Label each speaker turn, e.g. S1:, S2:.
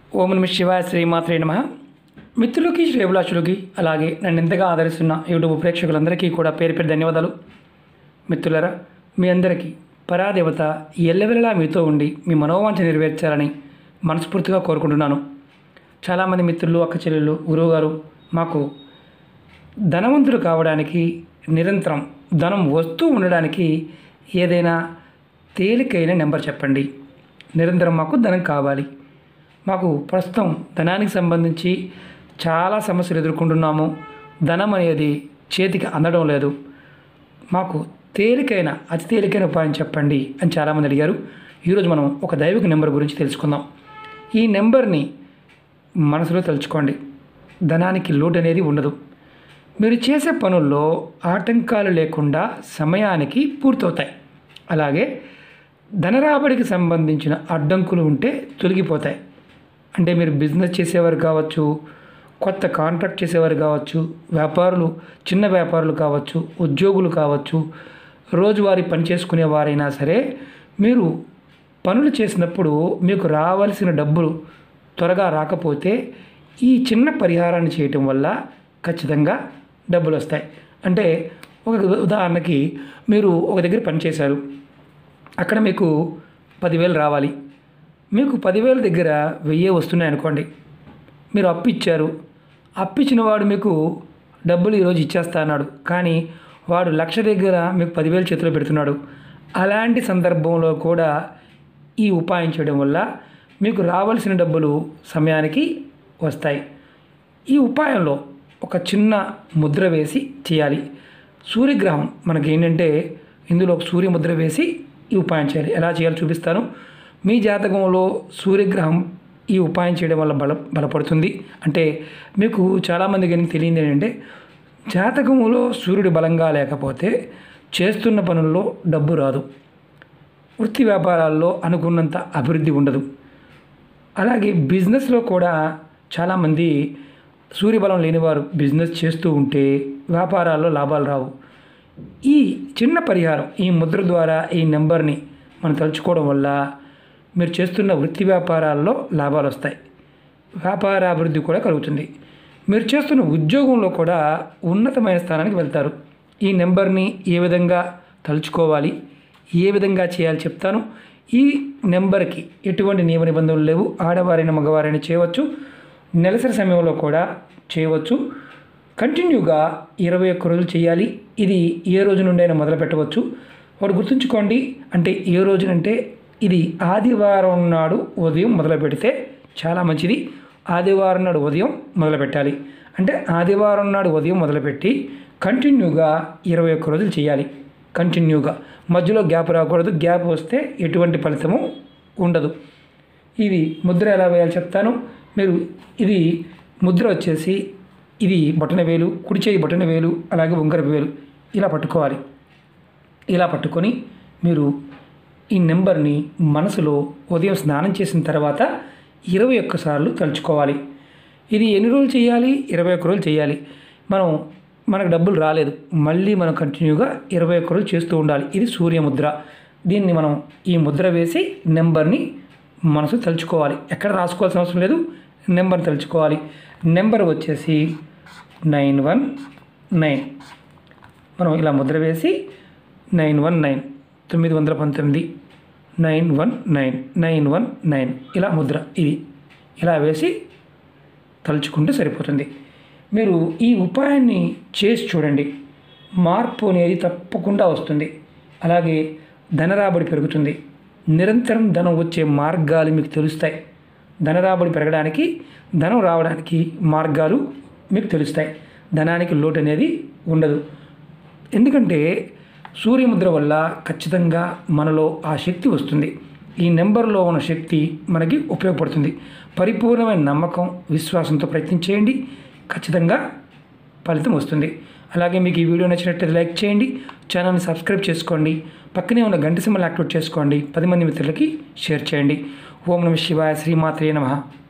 S1: ఓం నమ శివాయ శ్రీమాత్రే నమ మిత్రులకి శ్రేభిలాషులకి అలాగే నన్ను ఎంతగా ఆదరిస్తున్న యూట్యూబ్ ప్రేక్షకులందరికీ కూడా పేరు పేరు ధన్యవాదాలు మిత్రులరా మీ అందరికీ పరాదేవత ఎల్లవెల్లలా మీతో ఉండి మీ మనోవాంఛ నెరవేర్చాలని మనస్ఫూర్తిగా కోరుకుంటున్నాను చాలామంది మిత్రులు అక్క చెల్లెళ్ళు గురువుగారు మాకు ధనవంతుడు కావడానికి నిరంతరం ధనం వస్తూ ఉండడానికి ఏదైనా తేలికైన నెంబర్ చెప్పండి నిరంతరం మాకు ధనం కావాలి మాకు ప్రస్తుతం ధనానికి సంబంధించి చాలా సమస్యలు ఎదుర్కొంటున్నాము ధనం అనేది చేతికి అందడం లేదు మాకు తేలికైన అతి తేలికైన ఉపాయం చెప్పండి అని చాలామంది అడిగారు ఈరోజు మనం ఒక దైవిక నెంబర్ గురించి తెలుసుకుందాం ఈ నెంబర్ని మనసులో తలుచుకోండి ధనానికి లోటు అనేది ఉండదు మీరు చేసే పనుల్లో ఆటంకాలు లేకుండా సమయానికి పూర్తవుతాయి అలాగే ధనరాబడికి సంబంధించిన అడ్డంకులు ఉంటే తొలగిపోతాయి అంటే మీరు బిజినెస్ చేసేవారు కావచ్చు కొత్త కాంట్రాక్ట్ చేసేవారు కావచ్చు వ్యాపారులు చిన్న వ్యాపారులు కావచ్చు ఉద్యోగులు కావచ్చు రోజువారీ పని చేసుకునే వారైనా సరే మీరు పనులు చేసినప్పుడు మీకు రావాల్సిన డబ్బులు త్వరగా రాకపోతే ఈ చిన్న పరిహారాన్ని చేయటం వల్ల ఖచ్చితంగా డబ్బులు వస్తాయి అంటే ఒక ఉదాహరణకి మీరు ఒక దగ్గర పని చేశారు అక్కడ మీకు పదివేలు రావాలి మీకు పదివేల దగ్గర వెయ్యే వస్తున్నాయి అనుకోండి మీరు అప్పు ఇచ్చారు అప్పు ఇచ్చిన వాడు మీకు డబ్బులు ఈరోజు ఇచ్చేస్తా అన్నాడు కానీ వాడు లక్ష దగ్గర మీకు పదివేలు చేతిలో పెడుతున్నాడు అలాంటి సందర్భంలో కూడా ఈ ఉపాయం చేయడం వల్ల మీకు రావాల్సిన డబ్బులు సమయానికి వస్తాయి ఈ ఉపాయంలో ఒక చిన్న ముద్ర వేసి చేయాలి సూర్యగ్రహం మనకి ఏంటంటే ఇందులో ఒక సూర్య ముద్ర వేసి ఈ ఉపాయం చేయాలి ఎలా చేయాలో చూపిస్తాను మీ జాతకంలో సూర్యగ్రహం ఈ ఉపాయం చేయడం వల్ల బల బలపడుతుంది అంటే మీకు చాలామందికి ఏం తెలియదు ఏంటంటే జాతకంలో సూర్యుడు బలంగా లేకపోతే చేస్తున్న పనుల్లో డబ్బు రాదు వృత్తి వ్యాపారాల్లో అనుకున్నంత అభివృద్ధి ఉండదు అలాగే బిజినెస్లో కూడా చాలామంది సూర్యబలం లేనివారు బిజినెస్ చేస్తూ ఉంటే వ్యాపారాల్లో లాభాలు రావు ఈ చిన్న పరిహారం ఈ ముద్ర ద్వారా ఈ నెంబర్ని మనం తలుచుకోవడం వల్ల మీరు చేస్తున్న వృత్తి వ్యాపారాల్లో లాభాలు వస్తాయి వ్యాపార అభివృద్ధి కూడా కలుగుతుంది మీరు చేస్తున్న ఉద్యోగంలో కూడా ఉన్నతమైన స్థానానికి వెళ్తారు ఈ నెంబర్ని ఏ విధంగా తలుచుకోవాలి ఏ విధంగా చేయాలి చెప్తాను ఈ నెంబర్కి ఎటువంటి నియమ నిబంధనలు లేవు ఆడవారైన మగవారైనా చేయవచ్చు నెలసరి సమయంలో కూడా చేయవచ్చు కంటిన్యూగా ఇరవై ఒక్క రోజులు చేయాలి ఇది ఏ రోజు నుండి అయినా మొదలు పెట్టవచ్చు ఒకటి గుర్తుంచుకోండి అంటే ఏ రోజునంటే ఇది ఆదివారం నాడు ఉదయం మొదలు పెడితే చాలా మంచిది ఆదివారం నాడు ఉదయం మొదలు పెట్టాలి అంటే ఆదివారం నాడు ఉదయం మొదలుపెట్టి కంటిన్యూగా ఇరవై ఒక్క రోజులు చేయాలి కంటిన్యూగా మధ్యలో గ్యాప్ రాకూడదు గ్యాప్ వస్తే ఎటువంటి ఫలితము ఉండదు ఇది ముద్ర ఎలా వేయాలి చెప్తాను మీరు ఇది ముద్ర వచ్చేసి ఇది బొటన వేలు కుడి చేయి బొటన వేలు అలాగే ఉంగరపు వేలు ఇలా పట్టుకోవాలి ఇలా పట్టుకొని మీరు ఈ నెంబర్ని మనసులో ఉదయం స్నానం చేసిన తర్వాత ఇరవై ఒక్కసార్లు తలుచుకోవాలి ఇది ఎన్ని రోజులు చేయాలి ఇరవై ఒక్క రోజులు చేయాలి మనం మనకు డబ్బులు రాలేదు మళ్ళీ మనం కంటిన్యూగా ఇరవై ఒక్క రోజులు చేస్తూ ఉండాలి ఇది సూర్యముద్ర దీన్ని మనం ఈ ముద్ర వేసి నెంబర్ని మనసు తలుచుకోవాలి ఎక్కడ రాసుకోవాల్సిన అవసరం లేదు నెంబర్ తలుచుకోవాలి నెంబర్ వచ్చేసి నైన్ వన్ నైన్ మనం ఇలా ముద్ర వేసి నైన్ వన్ నైన్ తొమ్మిది వందల పంతొమ్మిది nine one nine nine one nine ఇలా ముద్ర ఇది ఇలా వేసి తలుచుకుంటే సరిపోతుంది మీరు ఈ ఉపాయాన్ని చేసి చూడండి మార్పు అనేది తప్పకుండా వస్తుంది అలాగే ధనరాబడి పెరుగుతుంది నిరంతరం ధనం వచ్చే మార్గాలు మీకు తెలుస్తాయి ధనరాబడి పెరగడానికి ధనం రావడానికి మార్గాలు మీకు తెలుస్తాయి ధనానికి లోటు అనేది ఉండదు ఎందుకంటే సూర్యముద్ర వల్ల ఖచ్చితంగా మనలో ఆ శక్తి వస్తుంది ఈ నెంబర్లో ఉన్న శక్తి మనకి ఉపయోగపడుతుంది పరిపూర్ణమైన నమ్మకం విశ్వాసంతో ప్రయత్నం చేయండి ఖచ్చితంగా ఫలితం వస్తుంది అలాగే మీకు ఈ వీడియో నచ్చినట్లయితే లైక్ చేయండి ఛానల్ని సబ్స్క్రైబ్ చేసుకోండి పక్కనే ఉన్న గంట సింబల్ యాక్టివేట్ చేసుకోండి పది మంది మిత్రులకి షేర్ చేయండి ఓం నమ శివాయ శ్రీమాత్రే నమః